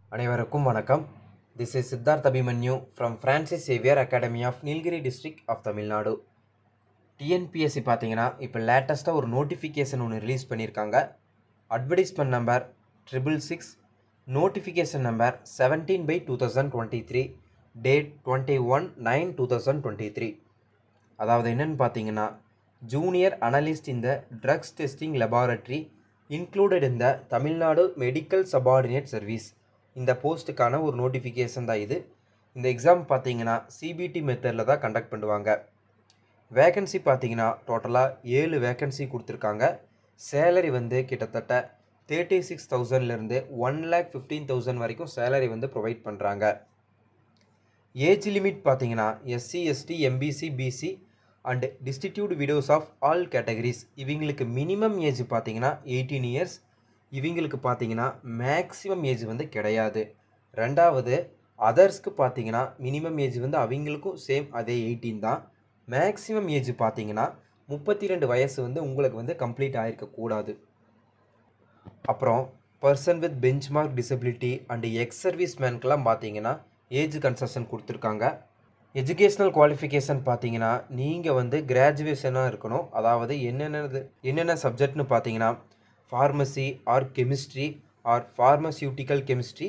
அனைவருக்கும் வணக்கம் this is Siddharth Abhimanyu from Francis Xavier academy of Nilgiri district of Tamil Nadu TNPSC பார்த்தீங்கன்னா இப்போ லேட்டஸ்ட்டாக ஒரு நோட்டிஃபிகேஷன் ஒன்று ரிலீஸ் பண்ணியிருக்காங்க advertisement number triple six notification number seventeen by two thousand twenty three date twenty one nine two thousand twenty three அதாவது என்னென்னு பார்த்தீங்கன்னா junior analyst இந்த ட்ரக்ஸ் டெஸ்டிங் லெபார்ட்டரி இன்க்ளூடட் இந்த தமிழ்நாடு மெடிக்கல் சபார்டினேட் சர்வீஸ் இந்த போஸ்ட்டுக்கான ஒரு notification தான் இது இந்த எக்ஸாம் பார்த்தீங்கன்னா சிபிடி மெத்தடில் தான் கண்டக்ட் பண்ணுவாங்க வேகன்சி பார்த்தீங்கன்னா டோட்டலாக ஏழு வேகன்சி கொடுத்துருக்காங்க சேலரி வந்து கிட்டத்தட்ட தேர்ட்டி சிக்ஸ் தௌசண்ட்லேருந்து ஒன் லேக் ஃபிஃப்டீன் தௌசண்ட் வரைக்கும் சேலரி வந்து ப்ரொவைட் பண்ணுறாங்க ஏஜ் லிமிட் பார்த்தீங்கன்னா SC ST MBC BC and destitute widows of all categories இவங்களுக்கு மினிமம் ஏஜ் பார்த்தீங்கன்னா எயிட்டீன் இயர்ஸ் இவங்களுக்கு பார்த்தீங்கன்னா மேக்ஸிமம் ஏஜ் வந்து கிடையாது ரெண்டாவது அதர்ஸ்க்கு பார்த்தீங்கன்னா மினிமம் ஏஜ் வந்து அவங்களுக்கும் சேம் அதே எயிட்டீன் தான் மேக்ஸிமம் ஏஜ் பார்த்தீங்கன்னா முப்பத்தி ரெண்டு வயசு வந்து உங்களுக்கு வந்து கம்ப்ளீட் ஆகிருக்கக்கூடாது அப்புறம் person with benchmark disability and ex service மேனுக்கெல்லாம் பார்த்தீங்கன்னா ஏஜ் கன்செஷன் கொடுத்துருக்காங்க எஜுகேஷ்னல் குவாலிஃபிகேஷன் பார்த்தீங்கன்னா நீங்கள் வந்து கிராஜுவேஷனாக இருக்கணும் அதாவது என்னென்னது என்னென்ன சப்ஜெக்ட்னு பார்த்தீங்கன்னா pharmacy or chemistry or pharmaceutical chemistry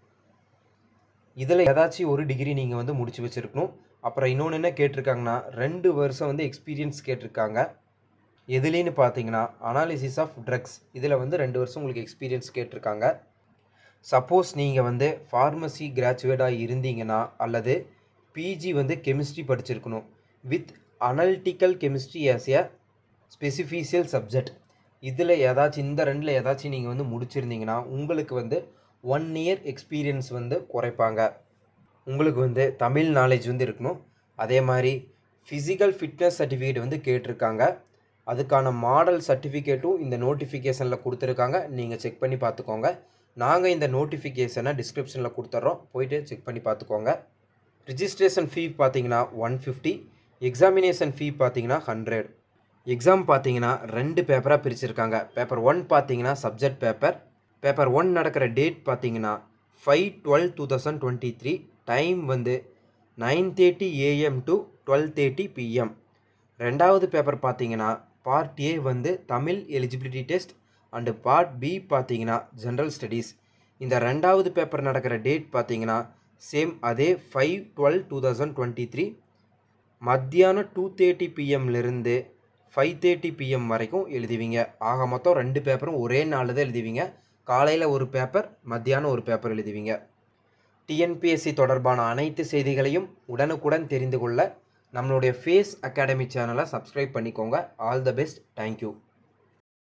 இதில் ஏதாச்சும் ஒரு டிகிரி நீங்கள் வந்து முடிச்சு வச்சுருக்கணும் அப்புறம் இன்னொன்று என்ன கேட்டிருக்காங்கன்னா ரெண்டு வருஷம் வந்து எக்ஸ்பீரியன்ஸ் கேட்டிருக்காங்க எதுலேன்னு பார்த்தீங்கன்னா அனாலிசிஸ் ஆஃப் ட்ரக்ஸ் இதில் வந்து ரெண்டு வருஷம் உங்களுக்கு எக்ஸ்பீரியன்ஸ் கேட்டிருக்காங்க சப்போஸ் நீங்கள் வந்து ஃபார்மசி கிராஜுவேட்டாக இருந்தீங்கன்னா அல்லது பிஜி வந்து கெமிஸ்ட்ரி படிச்சிருக்கணும் with analytical chemistry as a special subject இதில் ஏதாச்சும் இந்த ரெண்டில் ஏதாச்சும் நீங்கள் வந்து முடிச்சிருந்தீங்கன்னா உங்களுக்கு வந்து ஒன் இயர் எக்ஸ்பீரியன்ஸ் வந்து குறைப்பாங்க உங்களுக்கு வந்து தமிழ் நாலேஜ் வந்து இருக்கணும் அதே மாதிரி ஃபிசிக்கல் ஃபிட்னஸ் சர்டிஃபிகேட் வந்து கேட்டிருக்காங்க அதுக்கான மாடல் சர்டிஃபிகேட்டும் இந்த நோட்டிஃபிகேஷனில் கொடுத்துருக்காங்க நீங்கள் செக் பண்ணி பார்த்துக்கோங்க நாங்கள் இந்த நோட்டிஃபிகேஷனை டிஸ்கிரிப்ஷனில் கொடுத்துட்றோம் போயிட்டு செக் பண்ணி பார்த்துக்கோங்க ரிஜிஸ்ட்ரேஷன் ஃபீ பார்த்தீங்கன்னா ஒன் ஃபிஃப்டி எக்ஸாமினேஷன் ஃபீ பார்த்தீங்கன்னா ஹண்ட்ரட் எக்ஸாம் பார்த்தீங்கன்னா ரெண்டு பேப்பராக பிரிச்சிருக்காங்க பேப்பர் ஒன் பார்த்தீங்கன்னா சப்ஜெக்ட் பேப்பர் பேப்பர் ஒன் நடக்கிற டேட் பார்த்தீங்கன்னா five twelve two thousand twenty three time வந்து nine thirty AM to twelve thirty PM ரெண்டாவது பேப்பர் பார்த்தீங்கன்னா பார்ட் ஏ வந்து Tamil eligibility test and part B பார்த்தீங்கன்னா ஜென்ரல் ஸ்டடீஸ் இந்த ரெண்டாவது பேப்பர் நடக்கிற டேட் பார்த்தீங்கன்னா சேம் அதே five twelve two thousand twenty three மத்தியானம் டூ தேர்ட்டி பிஎம்லேருந்து ஃபைவ் தேர்ட்டி பிஎம் வரைக்கும் எழுதுவீங்க ஆக மொத்தம் ரெண்டு பேப்பரும் ஒரே நாளில் தான் எழுதுவீங்க காலையில் ஒரு பேப்பர் மத்தியானம் ஒரு பேப்பர் எழுதுவீங்க டிஎன்பிஎஸ்சி தொடர்பான அனைத்து செய்திகளையும் உடனுக்குடன் தெரிந்து கொள்ள நம்மளுடைய ஃபேஸ் அகாடமி சேனலை சப்ஸ்கிரைப் பண்ணிக்கோங்க ஆல் த பெஸ்ட் தேங்க்யூ